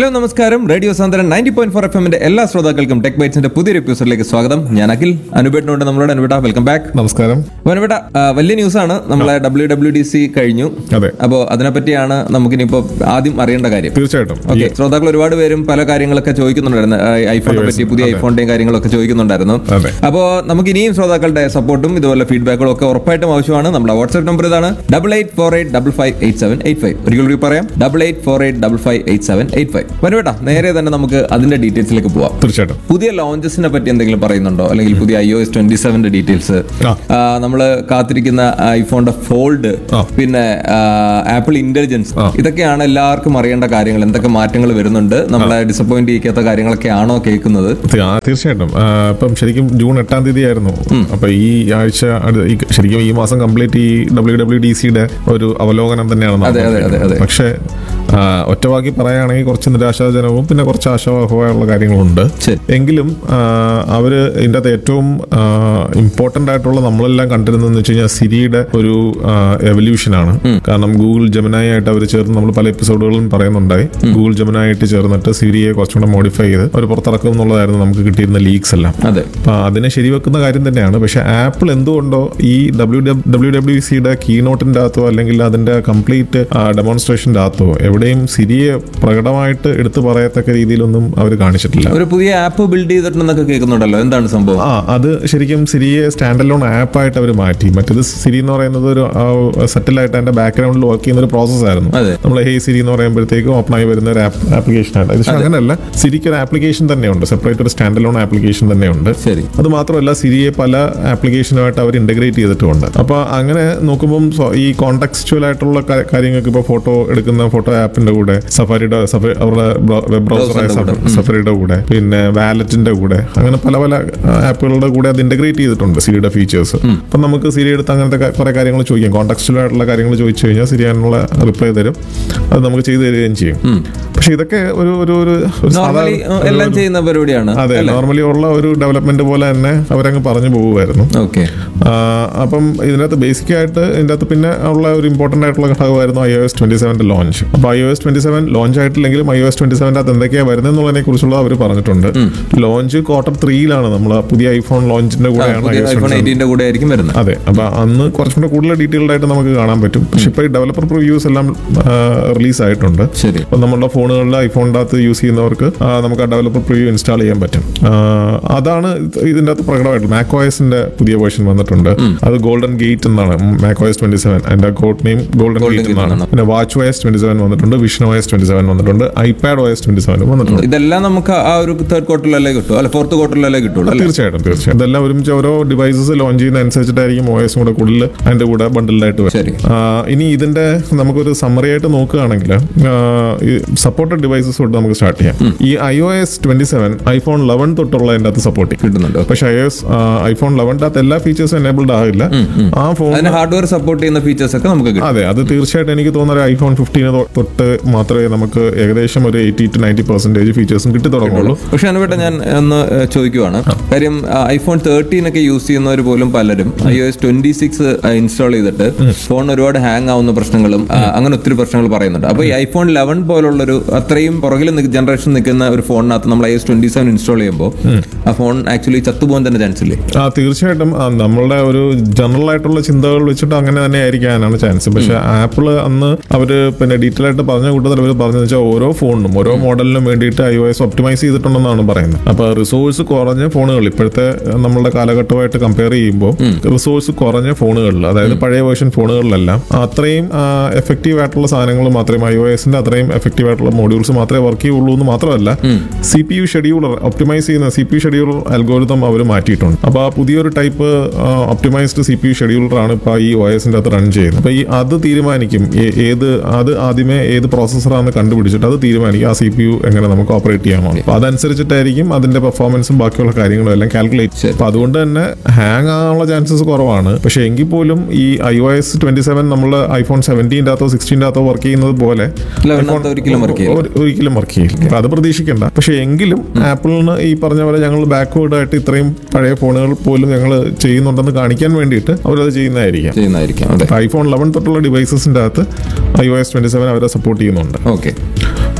Hello നമസ്കാരം റേഡിയോ സാന്ദ്രൻ നയൻറ്റി പോയിന്റ് ഫോർ എഫ് എമ്മിന്റെ എല്ലാ ശ്രോതാക്കൾക്കും ടെക് ബൈറ്റ്സിന്റെ പുതിയൊരു എപ്പിസോഡിലേക്ക് സ്വാഗതം ഞാൻ അഖിൽ അനുപേട്ടിനുണ്ട് നമ്മളോട് അനുപേട്ട വെൽക്കം ബാക്ക് നമസ്കാരം അനുപേട്ട വലിയ ന്യൂസ് ആണ് നമ്മളെ ഡബ്ല്യു ഡബ്ല്യു ഡി സി കഴിഞ്ഞു അതെ അപ്പോൾ അതിനെപ്പറ്റിയാണ് നമുക്കിനിപ്പോ ആദ്യം അറിയേണ്ട കാര്യം തീർച്ചയായിട്ടും ഓക്കെ ശ്രോതാക്കൾ ഒരുപാട് പേരും പല കാര്യങ്ങളൊക്കെ ചോദിക്കുന്നുണ്ടായിരുന്നു ഐഫോണിനെ പറ്റി പുതിയ ഐഫോണിന്റെയും കാര്യങ്ങളൊക്കെ ചോദിക്കുന്നുണ്ടായിരുന്നു അതെ. അപ്പോൾ നമുക്ക് ഇനിയും ശ്രോതാക്കളുടെ സപ്പോർട്ടും ഇതുപോലെ ഫീഡ്ബാക്കുകളും ഒക്കെ ഉറപ്പായിട്ടും ആവശ്യമാണ് നമ്മുടെ വാട്സ്ആപ്പ് നമ്പർ ഇതാണ് double eight four eight double five eight seven eight five ഒരിക്കൽ കൂടി പറയാം double eight four eight double five eight seven eight five വനുവേട്ടാ നേരെ തന്നെ നമുക്ക് അതിന്റെ ഡീറ്റെയിൽസിലേക്ക് പോവാം തീർച്ചയായിട്ടും പുതിയ ലോഞ്ചസിനെ പറ്റി എന്തെങ്കിലും പറയുന്നുണ്ടോ അല്ലെങ്കിൽ പുതിയ ഐ ഒ എസ് ട്വന്റി സെവന്റെ ഡീറ്റെയിൽസ് ആ. നമ്മള് കാത്തിരിക്കുന്ന ഐഫോണിന്റെ ഫോൾഡ് ആ. പിന്നെ ആപ്പിൾ ഇന്റലിജൻസ് ആ. ഇതൊക്കെയാണ് എല്ലാവർക്കും അറിയേണ്ട കാര്യങ്ങൾ എന്തൊക്കെ മാറ്റങ്ങൾ വരുന്നുണ്ട് നമ്മളെ ഡിസപ്പോയിന്റ് ചെയ്യിക്കാത്ത കാര്യങ്ങളൊക്കെയാണോ കേൾക്കുന്നത് തീ- ആ, തീർച്ചയായിട്ടും ആ, ഇപ്പം ശരിക്കും ജൂൺ എട്ടാം തീയതി ആയിരുന്നു അപ്പൊ ഈ ആഴ്ച അടു- ഈ- ശരിക്കും ഈ മാസം കംപ്ലീറ്റ് ഈ ഡബ്ല്യു ഡബ്ല്യു ഡി സിയുടെ ഒരു അവലോകനം തന്നെയാണ് അതെ, അതെ, അതെ, അതെ. പക്ഷേ ആ, ഒറ്റവാക്കി പറയുകയാണെങ്കിൽ കുറച്ച് നിരാശാജനകവും പിന്നെ കുറച്ച് ആശാവഹമായുള്ള കാര്യങ്ങളുണ്ട് ശരി. എങ്കിലും ആ, അവര് ഇതിൻ്റെ അകത്ത് ഏറ്റവും ഇമ്പോർട്ടന്റ് ആയിട്ടുള്ള നമ്മളെല്ലാം കണ്ടിരുന്നതെന്ന് വെച്ച് കഴിഞ്ഞാൽ സിരിയുടെ ഒരു എവല്യൂഷൻ ആണ് കാരണം ഗൂഗിൾ ജമനായി ആയിട്ട് അവർ ചേർന്ന് നമ്മൾ പല എപ്പിസോഡുകളിലും പറയുന്നുണ്ടായി ഗൂഗിൾ ജമനായി ആയിട്ട് ചേർന്നിട്ട് സിരിയെ കുറച്ചുകൂടെ മോഡിഫൈ ചെയ്ത് അവർ പുറത്തിറക്കും എന്നുള്ളതായിരുന്നു നമുക്ക് കിട്ടിയിരുന്ന ലീക്സ് എല്ലാം അതെ അപ്പൊ അതിനെ ശരിവെക്കുന്ന കാര്യം തന്നെയാണ് പക്ഷെ ആപ്പിൾ എന്തുകൊണ്ടോ ഈ ഡബ്ല്യു ഡബ്ല്യു ഡബ്ല്യു സിയുടെ കീനോട്ടിന്റെ അകത്തോ അല്ലെങ്കിൽ അതിന്റെ കംപ്ലീറ്റ് ഡെമോൺസ്ട്രേഷന്റെ അകത്തോ എവിടെയും സിരിയെ പ്രകടമായിട്ട് എടുത്തു പറയത്തക്ക രീതിയിലൊന്നും അവർ കാണിച്ചിട്ടില്ല ഒരു പുതിയ ആപ്പ് ബിൽഡ് ചെയ്തിട്ടുണ്ടെന്നൊക്കെ കേൾക്കുന്നുണ്ടല്ലോ എന്താണ് സംഭവം ആ അത് ശരിക്കും സിരിയെ സ്റ്റാൻഡ് അലോൺ ആപ്പായിട്ട് അവർ മാറ്റി മറ്റേത് സിരി എന്ന് പറയുന്നത് ഒരു സെറ്റിലായിട്ട് അതിന്റെ ബാക്ക്ഗ്രൗണ്ടിൽ വർക്ക് ചെയ്യുന്ന ഒരു പ്രോസസ് ആയിരുന്നു അതെ. നമ്മൾ ഹേ സിരി എന്ന് പറയുമ്പോഴത്തേക്കും ഓപ്പൺ ആയി വരുന്ന ഒരു ആപ്ലിക്കേഷൻ ആണ് ഇത് പക്ഷേ അങ്ങനെയല്ല സിരിക്ക് ഒരു ആപ്ലിക്കേഷൻ തന്നെയുണ്ട് സെപ്പറേറ്റ് ഒരു സ്റ്റാൻഡ് അലോൺ ആപ്ലിക്കേഷൻ തന്നെയുണ്ട് ശരി അത് മാത്രമല്ല സിരിയെ പല ആപ്ലിക്കേഷനുമായിട്ട് അവർ ഇന്റഗ്രേറ്റ് ചെയ്തിട്ടുമുണ്ട് അപ്പൊ അങ്ങനെ നോക്കുമ്പോൾ സ്വ- ഈ കോൺടെക്സ്റ്റുവൽ ആയിട്ടുള്ള കാ- കാര്യങ്ങൾക്ക് ഇപ്പോൾ ഫോട്ടോ എടുക്കുന്ന ഫോട്ടോ ആപ്പിന്റെ കൂടെ സഫാരിയുടെ സഫ- അവരുടെ വെബ് ബ്രൗസറായ സഫാരിയുടെ കൂടെ പിന്നെ വാലറ്റിന്റെ കൂടെ അങ്ങനെ പല പല ആപ്പുകളുടെ കൂടെ അത് ഇന്റഗ്രേറ്റ് ചെയ്തിട്ടുണ്ട് സിരിയുടെ ഫീച്ചേഴ്സ് അപ്പൊ നമുക്ക് സിരി എടുത്ത് അങ്ങനത്തെ ക- കുറെ കാര്യങ്ങൾ ചോദിക്കാം കോൺടെക്സ്റ്റുവൽ ആയിട്ടുള്ള കാര്യങ്ങൾ ചോദിച്ചു കഴിഞ്ഞാൽ സിരി അതിനുള്ള റിപ്ലൈ തരും അത് നമുക്ക് ചെയ്തു തരികയും ചെയ്യും പക്ഷെ ഇതൊക്കെ ഒരു ഒരു ഒരു ഒരു നോർമലി സാധാരണ എല്ലാം ചെയ്യുന്ന പരിപാടിയാണ് അതെ നോർമലി ഉള്ള ഒരു ഡെവലപ്മെന്റ് പോലെ തന്നെ അവരങ്ങ് പറഞ്ഞു പോകുമായിരുന്നു ഓക്കെ ആ, അപ്പം ഇതിനകത്ത് ബേസിക് ആയിട്ട് ഇതിൻ്റെ അകത്ത് പിന്നെ ഉള്ള ഒരു ഇമ്പോർട്ടന്റ് ആയിട്ടുള്ള ഘടകമായിരുന്നു ഐ ഒ എസ് ട്വന്റി സെവന്റെ ലോഞ്ച് അപ്പൊ I O S twenty seven launch ആയിട്ടില്ലെങ്കിലും ഐ ഒ എസ് ട്വന്റി സെവൻ്റെ അകത്ത് എന്തൊക്കെയാണ് വരുന്നതെന്നുള്ളതിനെ കുറിച്ചുള്ള അവർ പറഞ്ഞിട്ടുണ്ട് ലോഞ്ച് ക്വാർട്ടർ ത്രീയിലാണ് നമ്മൾ പുതിയ ഐഫോൺ ലോഞ്ചിന്റെ കൂടെയാണ് പുതിയ iOS ഐഫോൺ 27. എയ്റ്റീന്റെ കൂടെ ആയിരിക്കും വരുന്നത് അതെ അപ്പൊ അന്ന് കുറച്ചും കൂടെ കൂടുതൽ ഡീറ്റെയിൽഡ് ആയിട്ട് നമുക്ക് കാണാൻ പറ്റും പക്ഷെ ഇപ്പൊ ഈ ഡെവലപ്പർ പ്രിവ്യൂസ് എല്ലാം റിലീസ് ആയിട്ടുണ്ട് ശരി അപ്പൊ നമ്മുടെ ഫോണുകളിൽ ഐഫോണിൻ്റെ അകത്ത് യൂസ് ചെയ്യുന്നവർക്ക് ആ, നമുക്ക് ആ ഡെവലപ്പർ പ്രിവ്യൂ ഇൻസ്റ്റാൾ ചെയ്യാൻ പറ്റും ആ, അതാണ് ഇത് ഇതിന്റെ അകത്ത് പ്രകടമായിട്ട് മാക് ഓയസിന്റെ പുതിയ വേർഷൻ വന്നിട്ടുണ്ട് അത് ഗോൾഡൻ ഗേറ്റ് എന്നാണ് മാക് ഓയസ് ട്വന്റി സെവൻ അതിന്റെ code name Golden Golden Gate Gate എന്നാണ് എന്നാണ്. പിന്നെ വാച്ച് ഓയസ് ട്വന്റി സെവൻ വന്നിട്ടുണ്ട് വിഷ്ണു ഓയസ് ട്വന്റി സെവൻ വന്നിട്ടുണ്ട് ഐപാഡ് ഓയസ് ട്വന്റി സെവൻ വന്നിട്ടുണ്ട് ഇതെല്ലാം നമുക്ക് ആ ഒരു തേർഡ് ക്വാർട്ടറിലല്ലേ കിട്ടും അല്ല ഫോർത്ത് ക്വാർട്ടറിലല്ലേ കിട്ടുള്ളൂ അല്ലേ തീർച്ചയായിട്ടും തീർച്ചയായും ഇതെല്ലാം ഒരുമിച്ച് ഓരോ ഡിവൈസസ് ലോഞ്ച് ചെയ്യുന്ന അനുസരിച്ചിട്ടായിരിക്കും ഓയസും കൂടെ കൂടുതൽ അതിന്റെ കൂടെ ബണ്ടിലായിട്ട് വരും ശരി ആ, ഇനി ഇതിന്റെ നമുക്കൊരു സമ്മറി ആയിട്ട് നോക്കുകയാണെങ്കിൽ സപ്പോർട്ടഡ് ഡിവൈസസ് തൊട്ട് നമുക്ക് സ്റ്റാർട്ട് ചെയ്യാം ഈ I O S twenty seven iPhone eleven തൊട്ടുള്ള അതിന്റെ അകത്ത് സപ്പോർട്ട് ചെയ്യും കിട്ടുന്നുണ്ട് പക്ഷെ ഐ എസ് ഐഫോൺ ലെവൻ്റെ അകത്ത് എല്ലാ ഫീച്ചേഴ്സും എനേബിൾഡ് ആകില്ല ആ ഫോൺ അതിന് ഹാർഡ്വെയർ സപ്പോർട്ട് ചെയ്യുന്ന ഫീച്ചേഴ്സ് ഒക്കെ നമുക്ക് കിട്ടും അതെ അത് തീർച്ചയായിട്ടും എനിക്ക് തോന്നുന്ന ഒരു ഐഫോൺ ഫിഫ്റ്റീന് തൊട്ട് മാത്രമേ നമുക്ക് ഏകദേശം ഒരു എയ്റ്റി ടു നയൻറ്റി പെർസെന്റേജ് ഫീച്ചേഴ്സും കിട്ടി തുടങ്ങുള്ളൂ പക്ഷെ അനുപേട്ട ഞാൻ ഒന്ന് ഏഹ്, ചോദിക്കുവാണ് കാര്യം ഐഫോൺ തേർട്ടീൻ ഒക്കെ യൂസ് ചെയ്യുന്നവർ പോലും പലരും I O S twenty six install ചെയ്തിട്ട് ഫോൺ ഒരുപാട് ഹാങ് ആവുന്ന പ്രശ്നങ്ങളും ആ, അങ്ങനെ ഒത്തിരി പ്രശ്നങ്ങൾ പറയുന്നുണ്ട് അപ്പൊ ഈ ഐഫോൺ ലെവൻ പോലുള്ളൊരു അത്രയും പുറകിൽ ജനറേഷൻ നിൽക്കുന്ന ഒരു ഫോണിനകത്ത് നമ്മൾ I S twenty seven install ചെയ്യുമ്പോൾ ആ ഫോൺ ആക്ച്വലി ചത്തുപോകാൻ തന്നെ ചാൻസ് ഇല്ലേ ആ തീർച്ചയായിട്ടും ആ, നമ്മളുടെ ഒരു ജനറൽ ആയിട്ടുള്ള ചിന്തകൾ വെച്ചിട്ട് അങ്ങനെ തന്നെ ആയിരിക്കാനാണ് ചാൻസ് പക്ഷെ ആപ്പിള് അന്ന് അവര് പിന്നെ ഡീറ്റെയിൽ ആയിട്ട് പറഞ്ഞ കൂട്ടത്തിൽ അവർ പറഞ്ഞതെന്ന് വെച്ചാൽ ഓരോ ഫോണിനും ഓരോ മോഡലിനും വേണ്ടിയിട്ട് ഐ ഒ എസ് ഒപ്റ്റിമൈസ് ചെയ്തിട്ടുണ്ടെന്നാണ് പറയുന്നത് അപ്പൊ റിസോഴ്സ് കുറഞ്ഞ ഫോണുകൾ ഇപ്പോഴത്തെ നമ്മളുടെ കാലഘട്ടമായിട്ട് കമ്പയർ ചെയ്യുമ്പോൾ റിസോഴ്സ് കുറഞ്ഞ ഫോണുകളിൽ അതായത് പഴയ വേർഷൻ ഫോണുകളിലെല്ലാം അത്രയും എഫക്റ്റീവ് ആയിട്ടുള്ള സാധനങ്ങൾ മാത്രമേ ഐ ഒ എസിന്റെ അത്രയും എഫക്റ്റീവ് ആയിട്ടുള്ള മോഡ്യൂൾസ് മാത്രമേ വർക്ക് ചെയ്യുള്ളൂ എന്ന് മാത്രമല്ല C P U scheduler optimise ചെയ്യുന്ന C P U scheduler algorithm അവർ മാറ്റിയിട്ടുണ്ട് അപ്പോൾ ആ പുതിയൊരു type optimised C P U ഷെഡ്യൂളറാണ് ഇപ്പോൾ ഈ ഒ എസിന്റെ അകത്ത് റൺ ചെയ്യുന്നത് അപ്പോൾ ഈ അത് തീരുമാനിക്കും ഏ- ഏത് അത് ആദ്യമേ ഏത് പ്രോസസ്സറാണെന്ന് കണ്ടുപിടിച്ചിട്ട് അത് തീരുമാനിക്കും ആ സി പി യു എങ്ങനെ നമുക്ക് ഓപ്പറേറ്റ് ചെയ്യാമോ അപ്പോൾ അതനുസരിച്ചിട്ടായിരിക്കും അതിന്റെ പെർഫോമൻസും ബാക്കിയുള്ള കാര്യങ്ങളും എല്ലാം കാൽക്കുലേറ്റ് ശരി. അപ്പോൾ അതുകൊണ്ട് തന്നെ ഹാങ് ആകാനുള്ള ചാൻസസ് കുറവാണ് പക്ഷേ എങ്കിൽ പോലും ഈ I O S twenty seven നമ്മൾ ഐഫോൺ സെവൻറ്റീൻ്റെ അകത്തോ സിക്സ്റ്റീൻ്റെ അകത്തോ വർക്ക് ചെയ്യുന്നത് പോലെ ലെവനകത്ത് ഒരിക്കലും വർക്ക് ചെയ്യില്ല ഒരു- ഒരിക്കലും വർക്ക് ചെയ്യില്ല അപ്പൊ അത് പ്രതീക്ഷിക്കണ്ട പക്ഷെ എങ്കിലും ആപ്പിളിന് ഈ പറഞ്ഞ പോലെ ഞങ്ങൾ ബാക്ക്വേർഡ് ആയിട്ട് ഇത്രയും പഴയ ഫോണുകൾ പോലും ഞങ്ങൾ ചെയ്യുന്നുണ്ടെന്ന് കാണിക്കാൻ വേണ്ടിയിട്ട് അവരത് ചെയ്യുന്നതായിരിക്കാം ചെയ്യുന്നതായിരിക്കും അതെ ഐഫോൺ ലെവൻ തൊട്ടുള്ള ഡിവൈസസിന്റെ അകത്ത് I O S twenty seven അവരെ സപ്പോർട്ട് ചെയ്യുന്നുണ്ട് ഓക്കെ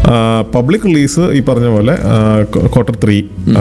പബ്ലിക് റിലീസ് ഈ പറഞ്ഞ പോലെ ക്വാർട്ടർ ത്രീ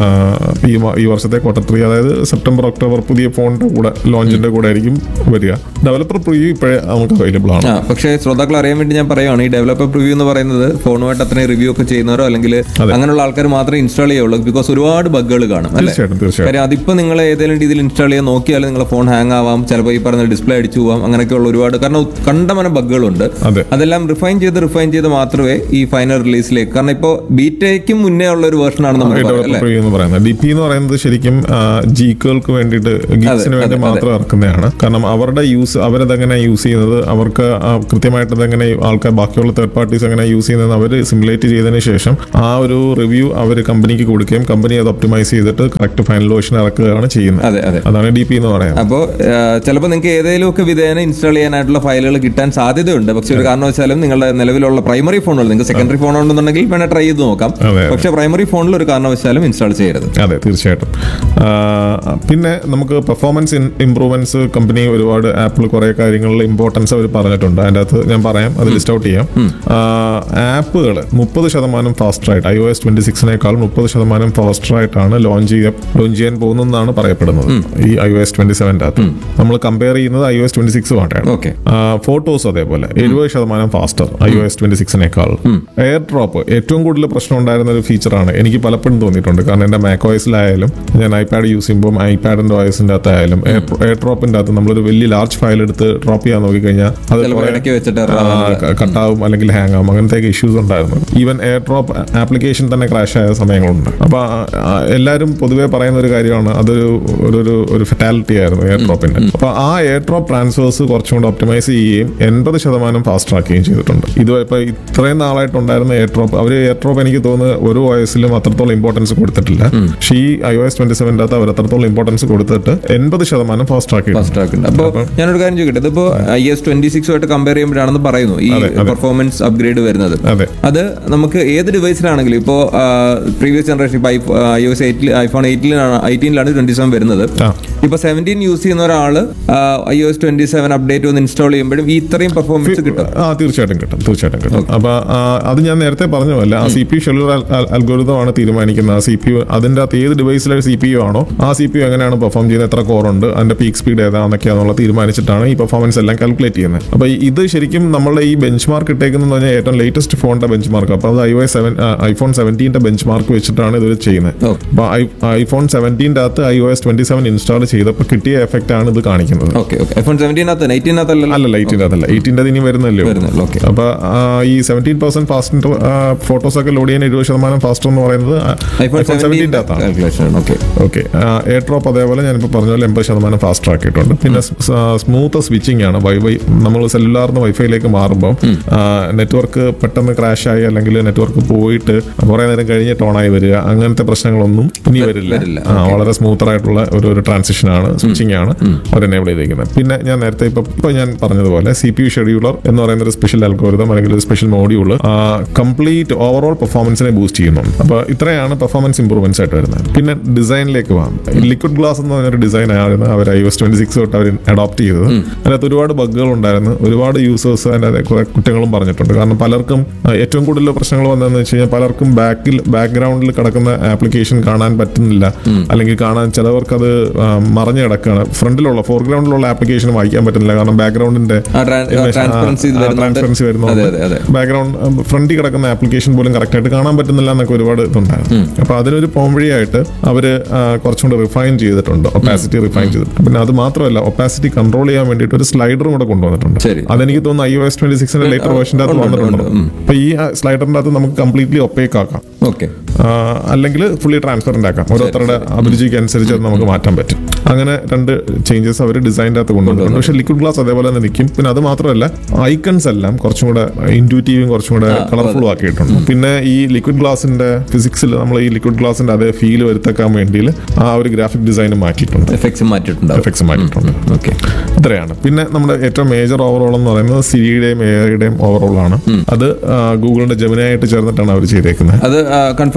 ഈ മ- ഈ വർഷത്തെ ക്വാർട്ടർ ത്രീ അതായത് സെപ്റ്റംബർ ഒക്ടോബർ പുതിയ ഫോണിന്റെ കൂടെ ലോഞ്ചിന്റെ കൂടെ ആയിരിക്കും വരിക ഡെവലപ്പർ പ്രിവ്യൂ ഇപ്പോഴേ നമുക്ക് അവൈലബിൾ ആണ് ആ പക്ഷേ ശ്രോതാക്കൾ അറിയാൻ വേണ്ടി ഞാൻ പറയുകയാണ് ഈ ഡെവലപ്പർ പ്രിവ്യൂ എന്ന് പറയുന്നത് ഫോണുമായിട്ട് അത്രയും റിവ്യൂ ഒക്കെ ചെയ്യുന്നവരോ അല്ലെങ്കിൽ അങ്ങനെയുള്ള ആൾക്കാർ മാത്രമേ ഇൻസ്റ്റാൾ ചെയ്യുള്ളൂ ബിക്കോസ് ഒരുപാട് ബഗ്ഗുകൾ കാണും അല്ലേ തീർച്ചയായിട്ടും തീർച്ചയായിട്ടും കാര്യം അതിപ്പോ നിങ്ങൾ ഏതെങ്കിലും രീതിയിൽ ഇൻസ്റ്റാൾ ചെയ്യാൻ നോക്കിയാൽ നിങ്ങളെ ഫോൺ ഹാങ് ആവാം ചിലപ്പോൾ ഈ പറഞ്ഞ ഡിസ്പ്ലേ അടിച്ചു പോവാം അങ്ങനെയൊക്കെയുള്ള ഒരുപാട് കാരണം കണ്ടമന ബഗ്ഗുകളുണ്ട് അതെ അതെല്ലാം റിഫൈൻ ചെയ്ത് റിഫൈൻ ചെയ്ത് മാത്രമേ ഈ ഫൈനൽ റിലീസിലേക്ക് കാരണം ഇപ്പോൾ ബീറ്റയ്ക്കും മുന്നേ ഉള്ള ഒരു വേർഷൻ ആണ് നമ്മൾ ഡെവലപ്പർ അല്ലേ പ്രിവ്യൂ എന്ന് പറയുന്നത് ഡി പി എന്ന് പറയുന്നത് ശരിക്കും ജീക്കുകൾക്ക് വേണ്ടിയിട്ട് ഗീക്സിന് വേണ്ടി മാത്രം ഇറക്കുന്നതാണ് കാരണം അവരുടെ യൂസ് അവരതെങ്ങനെ യൂസ് ചെയ്യുന്നത് അവർക്ക് ആ കൃത്യമായിട്ട് അതെങ്ങനെ ആൾക്കാർ ബാക്കിയുള്ള തേർഡ് പാർട്ടീസ് എങ്ങനെ യൂസ് ചെയ്യുന്നത് അവർ സിമുലേറ്റ് ചെയ്തതിന് ശേഷം ആ ഒരു റിവ്യൂ അവർ കമ്പനിക്ക് കൊടുക്കുകയും കമ്പനി അത് ഒപ്റ്റിമൈസ് ചെയ്തിട്ട് കറക്റ്റ് ഫൈനൽ വേർഷൻ ഇറക്കുകയാണ് ചെയ്യുന്നത് അതെ അതെ അതാണ് ഡി പി എന്ന് പറയുന്നത് അപ്പോൾ ചിലപ്പോൾ നിങ്ങൾക്ക് ഏതെങ്കിലും ഒക്കെ വിധേന ഇൻസ്റ്റാൾ ചെയ്യാനായിട്ടുള്ള ഫയലുകൾ കിട്ടാൻ സാധ്യതയുണ്ട് പക്ഷെ ഒരു കാരണവശാലും നിങ്ങളുടെ നിലവിലുള്ള പ്രൈമറി ഫോണുകൾ നിങ്ങൾക്ക് സെക്കൻഡറി ഫോൺ ഉണ്ടെന്നുണ്ടെങ്കിൽ വേണേൽ ട്രൈ ചെയ്ത് നോക്കാം അതെ. പക്ഷെ പ്രൈമറി ഫോണിൽ ഒരു കാരണവശാലും ഇൻസ്റ്റാൾ ചെയ്യരുത് അതെ തീർച്ചയായിട്ടും ആ, പിന്നെ നമുക്ക് പെർഫോമൻസ് ഇംപ്രൂവ്മെന്റ്സ് കമ്പനി ഒരുപാട് ആപ്പിൾ കുറെ കാര്യങ്ങളിൽ ഇമ്പോർട്ടൻസ് അവർ പറഞ്ഞിട്ടുണ്ട് അതിൻ്റെ അകത്ത് ഞാൻ പറയാം അത് ലിസ്റ്റ് ഔട്ട് ചെയ്യാം ആപ്പുകൾ മുപ്പത് ശതമാനം ഫാസ്റ്റർ ആയിട്ട് ഐ ഒ എസ് ട്വന്റി സിക്സിനേക്കാൾ മുപ്പത് ശതമാനം ഫാസ്റ്റർ ആയിട്ടാണ് ലോഞ്ച് ചെയ്യ ലോഞ്ച് ചെയ്യാൻ പോകുന്നതെന്നാണ് പറയപ്പെടുന്നത് ഈ ഐ ഒ എസ് ട്വന്റി സെവൻ്റെ അകത്ത് നമ്മൾ കമ്പയർ ചെയ്യുന്നത് ഐ ഒ എസ് ട്വന്റി സിക്സുമായിട്ടാണ് ഓക്കെ ഫോട്ടോസ് അതേപോലെ എഴുപത് ശതമാനം faster I O S twenty സിക്സിനേക്കാൾ എയർ ഡ്രോപ്പ് ഏറ്റവും കൂടുതൽ പ്രശ്നം ഉണ്ടായിരുന്ന ഒരു ഫീച്ചറാണ് എനിക്ക് പലപ്പോഴും തോന്നിയിട്ടുണ്ട് കാരണം എൻ്റെ മാക് ഓയസിലായാലും ഞാൻ ഐപാഡ് യൂസ് ചെയ്യുമ്പോൾ ഐപാഡിന്റെ ഓയസിന്റെ അകത്തായാലും എയർ ഡ്രോപ്പിന്റെ അകത്ത് നമ്മളൊരു വലിയ ലാർജ് ഫയൽ എടുത്ത് ഡ്രോപ്പ് ചെയ്യാൻ നോക്കിക്കഴിഞ്ഞാൽ അത് ചിലപ്പോൾ കുറേ ഇടയ്ക്ക് വെച്ചിട്ട് കട്ടാവും അല്ലെങ്കിൽ ഹാങ് ആവും അങ്ങനത്തെ ഇഷ്യൂസ് ഉണ്ടായിരുന്നു ഈവൻ എയർ ഡ്രോപ്പ് ആപ്ലിക്കേഷൻ തന്നെ ക്രാഷ് ആയ സമയങ്ങളുണ്ട് അപ്പൊ ആ, ആ, എല്ലാവരും പൊതുവേ പറയുന്ന ഒരു കാര്യമാണ് അതൊരു ഒരു ഒരു ഒരു ഫെറ്റാലിറ്റി ആയിരുന്നു എയർ ഡ്രോപ്പിന്റെ അപ്പൊ ആ എയർ ഡ്രോപ്പ് ട്രാൻസ്ഫേഴ്സ് കുറച്ചും കൂടെ ഒപ്റ്റിമൈസ് ചെയ്യുകയും എൺപത് ശതമാനം ഫാസ്റ്റ് ആക്കുകയും ചെയ്തിട്ടുണ്ട് ഇത് ഇപ്പൊ ഇത്രയും നാളായിട്ടുണ്ടായിരുന്ന എയർ ഡ്രോപ്പ് അവർ എയർ ഡ്രോപ്പ് എനിക്ക് തോന്നുന്നു ഒരു വയസ്സിലും അത്രത്തോളം ഇമ്പോർട്ടൻസ് കൊടുത്തിട്ടില്ല പക്ഷേ ഈ ഐ ഒ എസ് ട്വന്റി സെവൻ്റെ അകത്ത് അവർ അത്രത്തോളം ഇമ്പോർട്ടൻസ് കൊടുത്തിട്ട് എൺപത് ശതമാനം ഫാസ്റ്റ് ആക്കിയിട്ടുണ്ട് ഫാസ്റ്റ് ആക്കുന്നുണ്ട് അപ്പോൾ ഞാനൊരു കാര്യം ചോദിക്കട്ടെ ഇതിപ്പോ ഐ എസ് ട്വന്റി സിക്സുമായിട്ട് കമ്പയർ ചെയ്യുമ്പോഴാണെന്ന് പറയുന്നു ഈ പെർഫോമൻസ് അപ്ഗ്രേഡ് വരുന്നത് അതെ അത് നമുക്ക് ഏത് ഡിവൈസിലാണെങ്കിലും ഇപ്പോൾ പ്രീവിയസ് ജനറേഷൻ ഇപ്പോൾ ഐ ഒ എസ് എയ്റ്റിൽ ഐഫോൺ എയ്റ്റിലാണ് എയ്റ്റീനിലാണ് ട്വന്റി സെവൻ വരുന്നത് ആ ഇപ്പൊ സെവൻറ്റീൻ യൂസ് ചെയ്യുന്ന ഒരാൾ I O S twenty seven update ഒന്ന് ഇൻസ്റ്റാൾ ചെയ്യുമ്പോഴും ഈ ഇത്രയും പെർഫോമൻസ് കിട്ടും ആ തീർച്ചയായിട്ടും കിട്ടും തീർച്ചയായിട്ടും കിട്ടും അപ്പൊ ആ, അത് ഞാൻ നേരത്തെ പറഞ്ഞ പോലെ ആ C P U schedule algorithm ആണ് തീരുമാനിക്കുന്നത് ആ സി പി യു അതിന്റെ അകത്ത് ഏത് ഡിവൈസിലെ സി പി യു ആണോ ആ സി പി യു എങ്ങനെയാണ് പെർഫോം ചെയ്യുന്നത് എത്ര കോർ ഉണ്ട് അതിന്റെ പീക്ക് സ്പീഡ് ഏതാണെന്നൊക്കെയാണെന്നുള്ള തീരുമാനിച്ചിട്ടാണ് ഈ പെർഫോമൻസ് എല്ലാം കാൽക്കുലേറ്റ് ചെയ്യുന്നത് അപ്പൊ ഇത് ശരിക്കും നമ്മളുടെ ഈ ബെഞ്ച് മാർക്ക് ഇട്ടേക്കുന്നത് പറഞ്ഞാൽ ഏറ്റവും ലേറ്റസ്റ്റ് ഫോണിന്റെ ബെഞ്ച് മാർക്ക് അപ്പൊ അത് ഐ ഒ സെവൻ ഐഫോൺ സെവൻറ്റീന്റെ ബെഞ്ച് മാർക്ക് വെച്ചിട്ടാണ് ഇത് ചെയ്യുന്നത് ഓ. അപ്പൊ ഐഫോൺ സെവൻറ്റീൻ്റെ അകത്ത് I O S twenty seven install ചെയ്തപ്പോൾ കിട്ടിയ എഫക്റ്റ് ആണ് ഇത് കാണിക്കുന്നത് ഓക്കെ ഓക്കെ ഐഫോൺ സെവൻറ്റീനകത്ത് എയ്റ്റീനകത്തല്ലല്ലോ അല്ലല്ല എയ്റ്റീൻ്റെ അതല്ല എയ്റ്റീൻ്റെ ഇനി വരുന്നല്ലേ ഉള്ളൂ. വരുന്നുള്ളൂ ഓക്കെ അപ്പൊ ആ, ഈ സെവൻറ്റീൻ പെർസെന്റ് ഫാസ്റ്റ് ഫോട്ടോസ് ഒക്കെ ലോഡ് ചെയ്യാൻ എഴുപത് ശതമാനം ഫാസ്റ്റർ എന്ന് പറയുന്നത് ഐഫോൺ സെവൻറ്റീൻ്റെ സെവൻറ്റീൻ്റെ അകത്താണ് calculation okay okay AirDrop അതേപോലെ ഞാനിപ്പോൾ പറഞ്ഞ പോലെ എൺപത് ശതമാനം ഫാസ്റ്റർ ആക്കിയിട്ടുണ്ട് പിന്നെ സ്മൂത്ത് സ്വിച്ചിങ് ആണ് വൈഫൈ നമ്മൾ സെല്ലുലാർന്ന് വൈഫൈയിലേക്ക് മാറുമ്പോൾ നെറ്റ്വർക്ക് പെട്ടെന്ന് ക്രാഷ് ആയി അല്ലെങ്കിൽ നെറ്റ്വർക്ക് പോയിട്ട് കുറേ നേരം കഴിഞ്ഞ് ടോണായി വരിക അങ്ങനത്തെ പ്രശ്നങ്ങളൊന്നും ഇനി വരില്ല വരില്ല. ആ, വളരെ സ്മൂത്തർ ആയിട്ടുള്ള ഒരു ഒരു ട്രാൻസിഷൻ ആണ് സ്വിച്ചിങ് ആണ് അവർ എനേബിൾ ചെയ്തിരിക്കുന്നത് പിന്നെ ഞാൻ നേരത്തെ ഇപ്പൊ ഇപ്പൊ ഞാൻ പറഞ്ഞതുപോലെ സി പി യു ഷെഡ്യൂളർ എന്ന് പറയുന്ന ഒരു സ്പെഷ്യൽ അൽഗോരിതം അല്ലെങ്കിൽ ഒരു സ്പെഷ്യൽ മോഡ്യൂൾ കംപ്ലീറ്റ് ഓവറോൾ പെർഫോമൻസിനെ ബൂസ്റ്റ് ചെയ്യുന്നുണ്ട് അപ്പൊ ഇത്രയാണ് പെർഫോമൻസ് ഇംപ്രൂവ്മെന്റ്സ് ആയിട്ട് വരുന്നത് പിന്നെ ഡിസൈനിലേക്ക് പോകാം ലിക്വിഡ് ഗ്ലാസ് എന്ന് പറഞ്ഞൊരു ഡിസൈൻ ആയിരുന്നു അവർ ഐ എസ് ട്വന്റി സിക്സ് തൊട്ട് അവർ അഡോപ്റ്റ് ചെയ്തത് അതിനകത്ത് ഒരുപാട് ബഗ്ഗുകൾ ഉണ്ടായിരുന്നു ഒരുപാട് യൂസേഴ്സ് അതിൻ്റെ കുറെ കുറ്റങ്ങളും പറഞ്ഞിട്ടുണ്ട് കാരണം പലർക്കും ആ, ഏറ്റവും കൂടുതൽ പ്രശ്നങ്ങൾ വന്നതെന്ന് വെച്ച് കഴിഞ്ഞാൽ പലർക്കും ബാക്കിൽ ബാക്ക്ഗ്രൗണ്ടിൽ കിടക്കുന്ന ആപ്ലിക്കേഷൻ കാണാൻ പറ്റുന്നില്ല അല്ലെങ്കിൽ കാണാൻ ചിലവർക്ക് അത് ആ, മറഞ്ഞു കിടക്കുകയാണ് ഫ്രണ്ടിലുള്ള ഫോർഗ്രൗണ്ടിലുള്ള ആപ്ലിക്കേഷൻ വായിക്കാൻ പറ്റുന്നില്ല കാരണം ബാക്ക്ഗ്രൗണ്ടിന്റെ ആ ട്രാൻസ്പെറൻസി ഇത് വരുന്നുണ്ട് ട്രാൻസ്പെറൻസി അതെ വരുന്നുണ്ട് അതെ അതെ ബാക്ക്ഗ്രൗണ്ട് ഫ്രണ്ടിൽ കിടക്കുന്ന ആപ്ലിക്കേഷൻ പോലും കറക്റ്റ് ആയിട്ട് കാണാൻ പറ്റുന്നില്ല എന്നൊക്കെ ഒരുപാട് ഇതുണ്ടായിരുന്നു അപ്പൊ അതിനൊരു പോംവഴിയായിട്ട് അവര് ആ, കുറച്ചും കൂടെ റിഫൈൻ ചെയ്തിട്ടുണ്ട് ഒപ്പാസിറ്റി റിഫൈൻ ചെയ്തിട്ടുണ്ട് പിന്നെ അത് മാത്രമല്ല ഒപ്പാസിറ്റി കൺട്രോൾ ചെയ്യാൻ വേണ്ടിയിട്ട് ഒരു സ്ലൈഡറും കൂടെ കൊണ്ടുവന്നിട്ടുണ്ട് ശരി അതെനിക്ക് തോന്നുന്നു ഐ ഒ എസ് ട്വന്റി സിക്സിന്റെ ലേറ്റർ വേർഷൻ്റെ അകത്ത് ഉണ്ട്, ഉണ്ട്, വന്നിട്ടുണ്ട് ഉണ്ട്. അപ്പൊ ഈ സ്ലൈഡറിന്റെ അകത്ത് നമുക്ക് കംപ്ലീറ്റ്ലി ഒപ്പേക്ക് ആക്കാം ഓക്കെ ആ, അല്ലെങ്കിൽ ഫുള്ളി ട്രാൻസ്പെറന്റ് ആക്കാം ഓരോരുത്തരുടെ അഭിരുചിക്ക് അനുസരിച്ച് അത് നമുക്ക് മാറ്റാൻ പറ്റും അങ്ങനെ രണ്ട് ചേഞ്ചസ് അവർ ഡിസൈൻ്റെ അകത്ത് കൊണ്ടുവന്നിട്ടുണ്ട് പക്ഷേ ലിക്വിഡ് ഗ്ലാസ് അതേപോലെ തന്നെ നിൽക്കും പിന്നെ അത് മാത്രമല്ല ഐക്കൺസ് എല്ലാം കുറച്ചും കൂടെ ഇൻറ്റ്യൂറ്റീവും കുറച്ചും കൂടെ കളർഫുൾ ആക്കിയിട്ടുണ്ട് പിന്നെ ഈ ലിക്വിഡ് ഗ്ലാസിന്റെ ഫിസിക്സിൽ നമ്മൾ ഈ ലിക്വിഡ് ഗ്ലാസിന്റെ അതേ ഫീൽ വരുത്തക്കാൻ വേണ്ടി ആ ഒരു ഗ്രാഫിക് ഡിസൈൻ മാറ്റിയിട്ടുണ്ട് എഫക്ട്സ് മാറ്റിയിട്ടുണ്ടാവും എഫക്ട്സ് മാറ്റിയിട്ടുണ്ട് ഓക്കെ ഇത്രയാണ് പിന്നെ നമ്മുടെ ഏറ്റവും മേജർ ഓവറോൾ എന്ന് പറയുന്നത് സിരിയുടെയും എയുടെയും ഓവറോൾ ആണ് അത് ആ, ഗൂഗിളിന്റെ ജമിനായിട്ട് ചേർന്നിട്ടാണ് അവർ ചെയ്തേക്കുന്നത് അത് കൺഫേം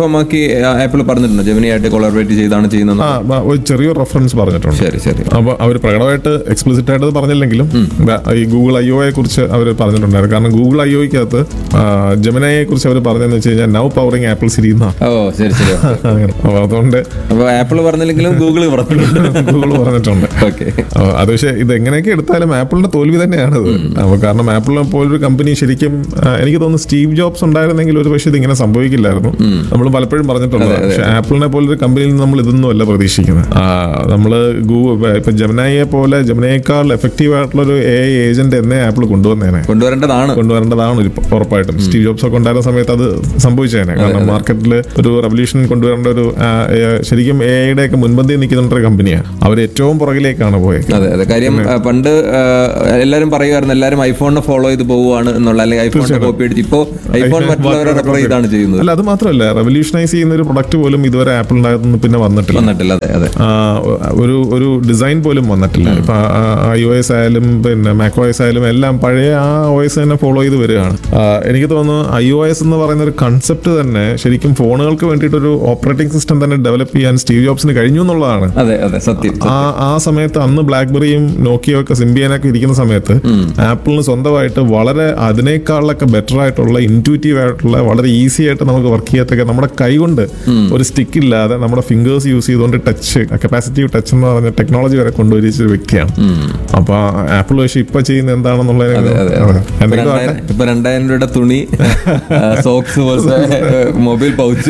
കൺഫേം ആക്കി ആപ്പിൾ പറഞ്ഞിട്ടുണ്ടോ ജെമിനി ആയിട്ട് കൊളാബറേറ്റ് ചെയ്താണ് ചെയ്യുന്നത് ആ ബ- ഒരു ചെറിയൊരു റെഫറൻസ് പറഞ്ഞിട്ടുണ്ട് ശരി ശരി അപ്പൊ അവർ പ്രകടമായിട്ട് എക്സ്പ്ലിസിറ്റ് ആയിട്ട് അത് പറഞ്ഞില്ലെങ്കിലും ദാ ഈ ഗൂഗിൾ ഐ ഒയെ കുറിച്ച് അവർ പറഞ്ഞിട്ടുണ്ടായിരുന്നു കാരണം ഗൂഗിൾ ഐ ഒയ്ക്കകത്ത് ജമനയെ കുറിച്ച് അവർ പറഞ്ഞതെന്ന് വെച്ച് കഴിഞ്ഞാൽ നൗ പവറിങ് ആപ്പിൾ സിരി എന്നാ ഓ ശരി ശരി അങ്ങനെ അപ്പൊ അതുകൊണ്ട് അപ്പൊ ആപ്പിൾ പറഞ്ഞില്ലെങ്കിലും ഗൂഗിൾ പറഞ്ഞിട്ടുണ്ട് ഗൂഗിൾ പറഞ്ഞിട്ടുണ്ട് ഓക്കെ അപ്പൊ അത് പക്ഷേ ഇത് എങ്ങനെയൊക്കെ എടുത്താലും ആപ്പിളിന്റെ തോൽവി തന്നെയാണ് ഇത് അപ്പൊ കാരണം ആപ്പിളിനെ പോലൊരു കമ്പനി ശരിക്കും ആ, എനിക്ക് തോന്നുന്നു സ്റ്റീവ് ജോബ്സ് ഉണ്ടായിരുന്നെങ്കിൽ ഒരു പക്ഷേ ഇതിങ്ങനെ സംഭവിക്കില്ലായിരുന്നു നമ്മൾ പലപ്പോഴും പറഞ്ഞിട്ടുണ്ട് പക്ഷെ ആപ്പിളിനെ പോലൊരു കമ്പനിയിൽ നിന്ന് നമ്മൾ ഇതൊന്നും അല്ല പ്രതീക്ഷിക്കുന്നത് ആ, നമ്മള് ഗൂഗിൾ ഇപ്പൊ ജമനായിയെ പോലെ ജമനയേക്കാൾ എഫക്റ്റീവ് ആയിട്ടുള്ള ഒരു എ ഏജന്റ് എന്നേ ആപ്പിൾ കൊണ്ടുവന്നേനെ കൊണ്ടുവരേണ്ടതാണ് കൊണ്ടുവരേണ്ടതാണ് ഒരു ഉറപ്പായിട്ടും സ്റ്റീവ് ജോബ്സ് ഒക്കെ ഉണ്ടായിരുന്ന സമയത്ത് അത് സംഭവിച്ചേനെ കാരണം മാർക്കറ്റിൽ ഒരു റവല്യൂഷൻ കൊണ്ടുവരേണ്ട ഒരു ആ, ഏ, ശരിക്കും എ ഐയുടെ ഒക്കെ മുൻപന്തിയിൽ നിൽക്കുന്ന ഒരു കമ്പനിയാണ് അവർ ഏറ്റവും പുറകിലേക്കാണ് പോയത് അതെ അതെ കാര്യം ആ, പണ്ട് ആ, എല്ലാരും പറയുമായിരുന്നു എല്ലാരും ഐഫോണിനെ ഫോളോ ചെയ്ത് പോവുകയാണ് എന്നുള്ള അല്ലെങ്കിൽ ഐഫോണിനെ കോപ്പി അടിച്ച് ഇപ്പോ ഐഫോൺ മറ്റുള്ളവരെ റെഫർ ചെയ്താണ് ചെയ്യുന്നത് അല്ല അത് മാത്രമല്ല റവല്യൂഷനൈസ് ചെയ്യുന്ന ഒരു പ്രൊഡക്റ്റ് പോലും ഇതുവരെ ആപ്പിളിനകത്തുനിന്ന് പിന്നെ വന്നിട്ടില്ല വന്നിട്ടില്ല അതെ അതെ ആ, ഒരു ഒരു ഡിസൈൻ പോലും വന്നിട്ടില്ല ഇപ്പൊ ഐ ഒ എസ് ആയാലും പിന്നെ മാക് ഒ എസ് ആയാലും എല്ലാം പഴയ ആ ഒ എസ് തന്നെ ഫോളോ ചെയ്ത് വരികയാണ് ആ, എനിക്ക് തോന്നുന്നു ഐ ഒ എസ് എന്ന് പറയുന്ന ഒരു കൺസെപ്റ്റ് തന്നെ ശരിക്കും ഫോണുകൾക്ക് വേണ്ടിയിട്ടൊരു ഓപ്പറേറ്റിംഗ് സിസ്റ്റം തന്നെ ഡെവലപ്പ് ചെയ്യാൻ സ്റ്റീവ് ജോബ്സിന് കഴിഞ്ഞു എന്നുള്ളതാണ് അതെ അതെ സത്യം ആ ആ സമയത്ത് അന്ന് ബ്ലാക്ക്ബെറിയും നോക്കിയോ ഒക്കെ സിംബിയനൊക്കെ ഇരിക്കുന്ന സമയത്ത് ആപ്പിളിന് സ്വന്തമായിട്ട് വളരെ അതിനേക്കാളൊക്കെ ബെറ്റർ ആയിട്ടുള്ള ഇൻറ്റ്യൂറ്റീവ് ആയിട്ടുള്ള വളരെ ഈസി ആയിട്ട് നമുക്ക് വർക്ക് ചെയ്യത്തൊക്കെ നമ്മുടെ കൈ കൊണ്ട് ഒരു സ്റ്റിക്ക് ഇല്ലാതെ നമ്മുടെ ഫിംഗേഴ്സ് യൂസ് ചെയ്തുകൊണ്ട് ടച്ച് കപ്പാസിറ്റീവ് ടച്ച് എന്ന് പറഞ്ഞ ടെക്നോളജി വരെ കൊണ്ടുവരിച്ച ഒരു വ്യക്തിയാണ് അപ്പൊ ആപ്പിൾ പക്ഷെ ഇപ്പൊ ചെയ്യുന്ന എന്താണെന്നുള്ളത് അതെ, അതെ. അതെ. ഇപ്പൊ എന്തെങ്കിലും ആട്ടെ. രണ്ടായിരം- ഇപ്പൊ രണ്ടായിരം രൂപയുടെ തുണി സോക്സ് പോലത്തെ മൊബൈൽ പൗച്ച്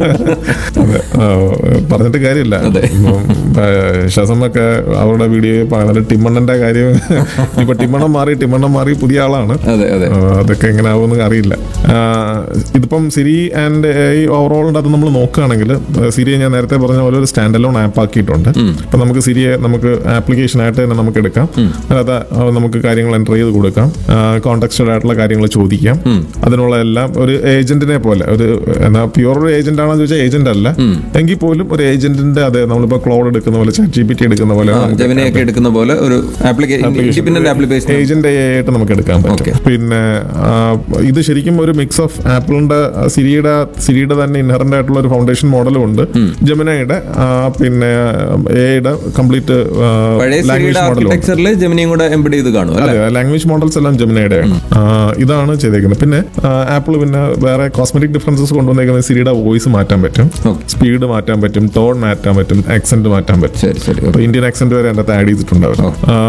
അതെ. ആ, പറഞ്ഞിട്ട് കാര്യമില്ല അതെ. ഇപ്പം, ആ, ഷസമൊക്കെ അവരുടെ വീഡിയോ പറയുന്നത് ടിമ്മണ്ണന്റെ കാര്യം ഇപ്പൊ ടിമ്മണ്ണം മാറി ടിമ്മണ്ണം മാറി പുതിയ ആളാണ് അതെ അതെ ആ, അതൊക്കെ എങ്ങനെ ആവുമെന്ന് അറിയില്ല ആ, ഇതിപ്പം സിരി ആൻഡ് ഈ ഓവറോളിന്റെ അത് നമ്മൾ നോക്കുകയാണെങ്കിൽ സിരിയെ ഞാൻ നേരത്തെ പറഞ്ഞ പോലെ ഒരു സ്റ്റാൻഡ് അലോൺ ആപ്പ് ആക്കിയിട്ടുണ്ട് അപ്പൊ നമുക്ക് സിരിയെ നമുക്ക് ആപ്ലിക്കേഷൻ ആയിട്ട് തന്നെ നമുക്ക് എടുക്കാം അതിനകത്ത് ആ, നമുക്ക് കാര്യങ്ങൾ എൻ്റർ ചെയ്ത് കൊടുക്കാം കോൺടാക്സ്റ്റഡ് ആയിട്ടുള്ള കാര്യങ്ങൾ ചോദിക്കാം അതിനുള്ള എല്ലാം ഒരു ഏജന്റിനെ പോലെ ഒരു എന്നാ പ്യുവർ ഒരു ഏജന്റ് ആണെന്ന് ചോദിച്ചാൽ ഏജന്റ് അല്ല എങ്കിൽ പോലും ഒരു ഏജന്റിന്റെ അതെ നമ്മളിപ്പോ ക്ലൗഡ് എടുക്കുന്ന പോലെ ചാറ്റ് ജി പി ടി എടുക്കുന്ന പോലെ നമുക്ക് ജമിനിയൊക്കെ എടുക്കുന്ന പോലെ ഒരു ആപ്ലിക്കേഷൻ ഇൻഡിപെൻഡന്റ് ആപ്ലിക്കേഷൻ ഏജന്റ് ആയിട്ട് നമുക്ക് എടുക്കാൻ പറ്റും Okay. പിന്നെ ആ, ഇത് ശരിക്കും ഒരു മിക്സ് ഓഫ് ആപ്പിളിന്റെ സിരിയുടെ സിരിയുടെ തന്നെ ഇൻഹറന്റ് ആയിട്ടുള്ള ഒരു ഫൗണ്ടേഷൻ മോഡലും ഉണ്ട് ജമിനയുടെ ആ, പിന്നെ എയുടെ കംപ്ലീറ്റ് പഴയ ലാംഗ്വേജ് സിരിയുടെ മോഡലും ഉണ്ട് ആർക്കിടെക്ചറിൽ ജെമിനിയും കൂടെ എംബഡ് ചെയ്ത് കാണും അല്ലെ അതെ ലാംഗ്വേജ് മോഡൽസ് എല്ലാം ജമിനയുടെ ഇതാണ് ചെയ്തേക്കുന്നത് പിന്നെ ആപ്പിൾ പിന്നെ വേറെ കോസ്മെറ്റിക് ഡിഫറൻസസ് കൊണ്ടുവന്നേക്കുന്നത് സിരിയുടെ വോയിസ് മാറ്റാൻ പറ്റും Okay. സ്പീഡ് മാറ്റാൻ പറ്റും ടോൺ മാറ്റാൻ പറ്റും ആക്സെന്റ് മാറ്റാൻ പറ്റും ശരി ശരി അപ്പൊ ഇന്ത്യൻ ആക്സെന്റ് വരെ അതിന്റെ ആഡ് ചെയ്തിട്ടുണ്ട് അവർ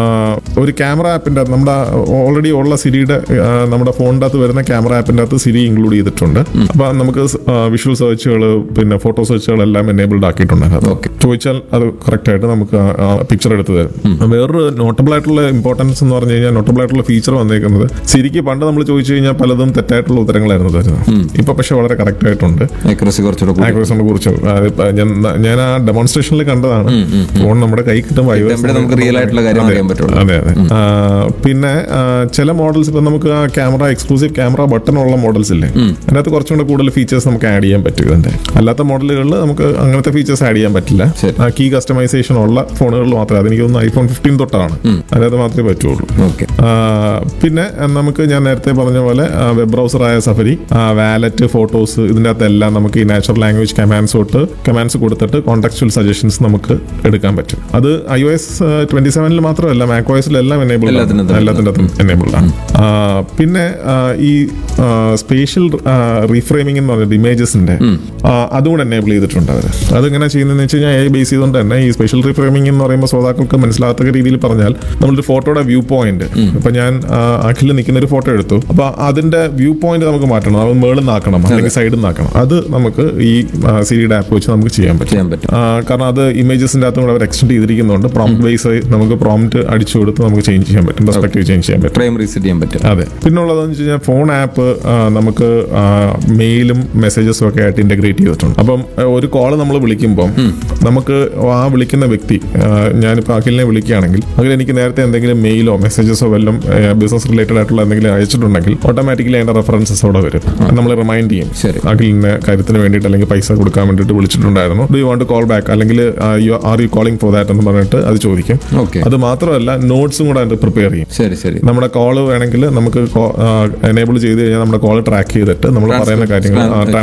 ഒരു ക്യാമറ ആപ്പിന്റെ നമ്മുടെ ഓൾറെഡി ഉള്ള സിരിയുടെ ആ, നമ്മുടെ ഫോണിന്റെ അകത്ത് വരുന്ന ക്യാമറ ആപ്പിന്റെ അകത്ത് സിരി ഇൻക്ലൂഡ് ചെയ്തിട്ടുണ്ട് അപ്പൊ നമുക്ക് വിഷ്വൽ സെർച്ചുകൾ പിന്നെ ഫോട്ടോ സെർച്ചുകൾ എല്ലാം എനേബിൾഡ് ആക്കിയിട്ടുണ്ട് Okay. ചോദിച്ചാൽ അത് കറക്റ്റ് ആയിട്ട് നമുക്ക് പിക്ചർ എടുത്ത് തരും വേറൊരു നോട്ടബിൾ ആയിട്ടുള്ള ഇമ്പോർട്ടൻസ് എന്ന് പറഞ്ഞു കഴിഞ്ഞാൽ നോട്ടബിൾ ആയിട്ടുള്ള ഫീച്ചർ വന്നേക്കുന്നത് സിരിക്ക് പണ്ട് നമ്മൾ ചോദിച്ചു കഴിഞ്ഞാൽ പലതും തെറ്റായിട്ടുള്ള ഉത്തരങ്ങളായിരുന്നു തരുന്നത് ഇപ്പൊ പക്ഷെ വളരെ കറക്റ്റ് ആയിട്ടുണ്ട് ആക്യുറസി കുറച്ചുകൂടെ കൂടി. ആക്രോസിനെ കുറിച്ച് അതിപ്പോ ഞാൻ ഞാൻ ആ ഡെമോൺസ്ട്രേഷനിൽ കണ്ടതാണ് ഫോൺ നമ്മുടെ കൈ കിട്ടുമ്പോൾ iOS കിട്ടുമ്പോഴേ നമുക്ക് real ആയിട്ടുള്ള കാര്യം അതെ, അറിയാൻ പറ്റുള്ളൂ. അതെ അതെ ആ, പിന്നെ ആ, ചില മോഡൽസ് ഇപ്പൊ നമുക്ക് ആ ക്യാമറ എക്സ്ക്ലൂസീവ് ക്യാമറ ബട്ടൺ ഉള്ള മോഡൽസ് ഇല്ലേ അതിനകത്ത് കുറച്ചും കൂടെ കൂടുതൽ ഫീച്ചേഴ്സ് നമുക്ക് ആഡ് ചെയ്യാൻ പറ്റും ഇതിന്റെ അല്ലാത്ത മോഡലുകളിൽ നമുക്ക് അങ്ങനത്തെ ഫീച്ചേഴ്സ് ആഡ് ചെയ്യാൻ പറ്റില്ല ശരി. കീ കസ്റ്റമൈസേഷൻ ഉള്ള ഫോണുകളിൽ മാത്രമേ അതെനിക്ക് തോന്നുന്നു ഐഫോൺ ഫിഫ്റ്റീൻ തൊട്ടാണ് അതിനകത്ത് മാത്രമേ പറ്റുള്ളൂ ഓക്കെ ആ, പിന്നെ നമുക്ക് ഞാൻ നേരത്തെ പറഞ്ഞ പോലെ വെബ് ബ്രൗസറായ സഫരി വാലറ്റ് ഫോട്ടോസ് ഇതിൻ്റെ അകത്തെല്ലാം നമുക്ക് ഈ നാച്ചുറൽ ലാംഗ്വേജ് കമാൻഡ്സ് തൊട്ട് കമാൻഡ്സ് കൊടുത്തിട്ട് കോൺടാക്ച്വൽ സജഷൻസ് നമുക്ക് എടുക്കാൻ പറ്റും അത് ഐ ഒ എസ് ട്വന്റി സെവനിൽ മാത്രമല്ല മാക് ഒ എസിലെല്ലാം എനേബിൾ എല്ലാത്തിനും തന്നെ. എല്ലാത്തിൻ്റെ അകത്തും എനേബിൾ ആണ് ആ, പിന്നെ ആ, ഈ സ്പേഷ്യൽ റീഫ്രെയിമിംഗ് എന്ന് പറഞ്ഞിട്ട് ഇമേജസിന്റെ അതുകൂടെ എനേബിൾ ചെയ്തിട്ടുണ്ട് അവർ അതെങ്ങനെ ചെയ്യുന്നതെന്ന് വെച്ച് കഴിഞ്ഞാൽ ബേസ് ചെയ്തുകൊണ്ട് തന്നെ ഈ സ്പെഷ്യൽ റീഫ്രെയിമിംഗ് എന്ന് പറയുമ്പോൾ ശ്രോതാക്കൾക്ക് മനസ്സിലാത്ത രീതിയിൽ പറഞ്ഞാൽ നമ്മളൊരു ഫോട്ടോയുടെ വ്യൂ പോയിന്റ് ഇപ്പൊ ഞാൻ അഖിൽ നിൽക്കുന്ന ഒരു ഫോട്ടോ എടുത്തു അപ്പൊ അതിന്റെ വ്യൂ പോയിന്റ് നമുക്ക് മാറ്റണം അത് മേളിൽ നിന്നാക്കണം അല്ലെങ്കിൽ സൈഡിൽ നിന്നാക്കണം അത് നമുക്ക് ഈ സിരിയുടെ ആപ്പ് വെച്ച് നമുക്ക് ചെയ്യാൻ പറ്റും ചെയ്യാൻ പറ്റും ആ, കാരണം അത് ഇമേജസിന്റെ അകത്തും കൂടെ അവർ എക്സ്റ്റെൻഡ് ചെയ്തിരിക്കുന്നുണ്ട് പ്രോംപ്റ്റ് ബേസ് നമുക്ക് പ്രോംപ്റ്റ് അടിച്ചു കൊടുത്ത് നമുക്ക് ചേഞ്ച് ചെയ്യാൻ പറ്റും പെർസ്പെക്റ്റീവ് ചേഞ്ച് ചെയ്യാൻ പറ്റും ഫ്രെയിം റീസെറ്റ് ചെയ്യാൻ പറ്റും അതെ പിന്നുള്ളതെന്ന് വെച്ച് കഴിഞ്ഞാൽ ഫോൺ ആപ്പ് നമുക്ക് മെയിലും മെസ്സേജസും ഒക്കെ ആയിട്ട് ഇന്റഗ്രേറ്റ് ചെയ്തിട്ടുണ്ട് അപ്പം ആ, ഒരു കോൾ നമ്മൾ വിളിക്കുമ്പോൾ നമുക്ക് ആ വിളിക്കുന്ന വ്യക്തി ആ, ഞാനിപ്പോൾ അഖിലിനെ വിളിക്കുകയാണെങ്കിൽ അഖിൽ എനിക്ക് നേരത്തെ എന്തെങ്കിലും മെയിലോ മെസ്സേജസോ വല്ലതും ബിസിനസ് റിലേറ്റഡ് ആയിട്ടുള്ള എന്തെങ്കിലും അയച്ചിട്ടുണ്ടെങ്കിൽ ഓട്ടോമാറ്റിക്കലി അതിന്റെ റെഫറൻസസ് അവിടെ വരും നമ്മൾ റിമൈൻഡ് ചെയ്യും ശരി. അഖിലിന്റെ കാര്യത്തിന് വേണ്ടിയിട്ട് അല്ലെങ്കിൽ പൈസ കൊടുക്കാൻ വേണ്ടിയിട്ട് വിളിച്ചിട്ടുണ്ടായിരുന്നു do you want call back അല്ലെങ്കിൽ are you calling for that എന്ന് പറഞ്ഞിട്ട് അത് ചോദിക്കും ഓക്കെ അത് മാത്രമല്ല നോട്ട്സും കൂടെ അതിന്റെ പ്രിപ്പയർ ചെയ്യും ശരി ശരി നമ്മുടെ കോള് വേണമെങ്കിൽ നമുക്ക് എനേബിൾ ചെയ്ത് കഴിഞ്ഞാൽ നമ്മുടെ കോള് ട്രാക്ക് ചെയ്തിട്ട് നമ്മൾ Transcribe- പറയുന്ന കാര്യങ്ങൾ transcribe ട്രാൻസ്ക്രൈബ് ചെയ്തിട്ട്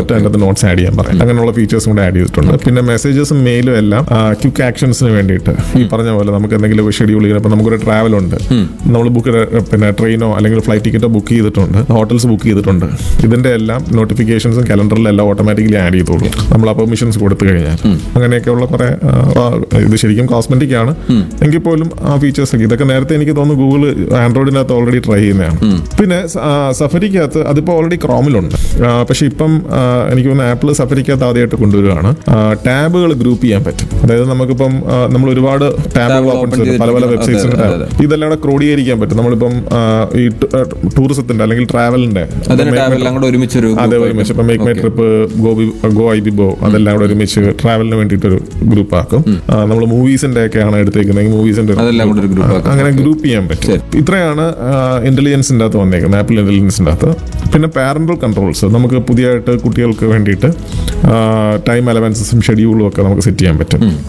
ചെയ്തിട്ട് അതിനകത്ത് നോട്ട്സ് ആഡ് ചെയ്യാൻ പറയും അങ്ങനെയുള്ള ഫീച്ചേഴ്സും കൂടെ ആഡ് ചെയ്തിട്ടുണ്ട് പിന്നെ മെസ്സേജസും മെയിലും എല്ലാം ക്വിക്ക് ആക്ഷൻസിന് വേണ്ടിയിട്ട് ഈ പറഞ്ഞ പോലെ നമുക്ക് എന്തെങ്കിലും ഷെഡ്യൂൾ ചെയ്യണം ഇപ്പം നമുക്കൊരു ട്രാവൽ ഉണ്ട് നമ്മൾ ബുക്ക് പിന്നെ ട്രെയിനോ അല്ലെങ്കിൽ ഫ്ലൈറ്റ് ടിക്കറ്റോ ബുക്ക് ചെയ്തിട്ടുണ്ട് ഹോട്ടൽസ് ബുക്ക് ചെയ്തിട്ടുണ്ട് ഇതിന്റെ എല്ലാം നോട്ടിഫിക്കേഷൻസും കലണ്ടറിലും എല്ലാം ഓട്ടോമാറ്റിക്കലി ആഡ് ചെയ്തോളൂ നമ്മൾ ആ പെർമിഷൻസ് കൊടുത്തു കഴിഞ്ഞാൽ അങ്ങനെയൊക്കെയുള്ള കുറെ ആ, ഇത് ശരിക്കും കോസ്മെറ്റിക് ആണ് എങ്കിൽ പോലും ആ ഫീച്ചേഴ്സ് ഒക്കെ ഇതൊക്കെ നേരത്തെ എനിക്ക് തോന്നുന്നു ഗൂഗിൾ ആൻഡ്രോയിഡിനകത്ത് ഓൾറെഡി ട്രൈ ചെയ്യുന്നതാണ് പിന്നെ സഫരിക്കകത്ത് അതിപ്പോൾ ഓൾറെഡി ക്രോമിലുണ്ട് ആ, പക്ഷെ ഇപ്പം ആ, എനിക്ക് തോന്നുന്നു ആപ്പിൾ സഫരിക്കകത്ത് ആദ്യമായിട്ട് കൊണ്ടുവരികയാണ് ടാബുകൾ ഗ്രൂപ്പ് ചെയ്യാൻ പറ്റും അതായത് നമുക്കിപ്പം ആ, നമ്മൾ ഒരുപാട് ടാബുകൾ open ഓപ്പൺ ചെയ്ത് പല പല ചെയ്തിട്ട് വെബ്സൈറ്റ്സിന്റെ അതെ, ടാബ് ഇതെല്ലാം കൂടെ ക്രോഡീകരിക്കാൻ പറ്റും നമ്മളിപ്പം ആ, ഈ ടൂറിസത്തിന്റെ അല്ലെങ്കിൽ ട്രാവലിന്റെ അതിന്റെ ടാബ് എല്ലാം കൂടെ ഒരുമിച്ചൊരു അതെ ഒരുമിച്ച് ഇപ്പൊ മേക്ക് മൈ ട്രിപ്പ് ഗോ ബി ഗോ ഐ ബി ബോ അതെല്ലാം കൂടെ ഒരുമിച്ച് ട്രാവലിന് വേണ്ടിയിട്ട് ഒരു ഗ്രൂപ്പ് ആക്കും നമ്മൾ മൂവീസിന്റെ ഒക്കെയാണ് എടുത്തേക്കുന്നത് മൂവീസിന്റെ അതെല്ലാം കൂടെ ഒരു ഗ്രൂപ്പ് ആക്കാം അങ്ങനെ ഗ്രൂപ്പ് ചെയ്യാൻ പറ്റും ഇത്രയാണ് ഇന്റലിജൻസിന്റെ അകത്ത് വന്നേക്കുന്നത് ആപ്പിൾ ഇന്റലിജൻസിന്റെ അകത്ത് പിന്നെ പാരന്റൽ കൺട്രോൾസ് നമുക്ക് പുതിയതായിട്ട് കുട്ടികൾക്ക് വേണ്ടിയിട്ട് ടൈം അലവൻസസും ഷെഡ്യൂളും ഒക്കെ നമുക്ക് സെറ്റ് ചെയ്യാൻ പറ്റും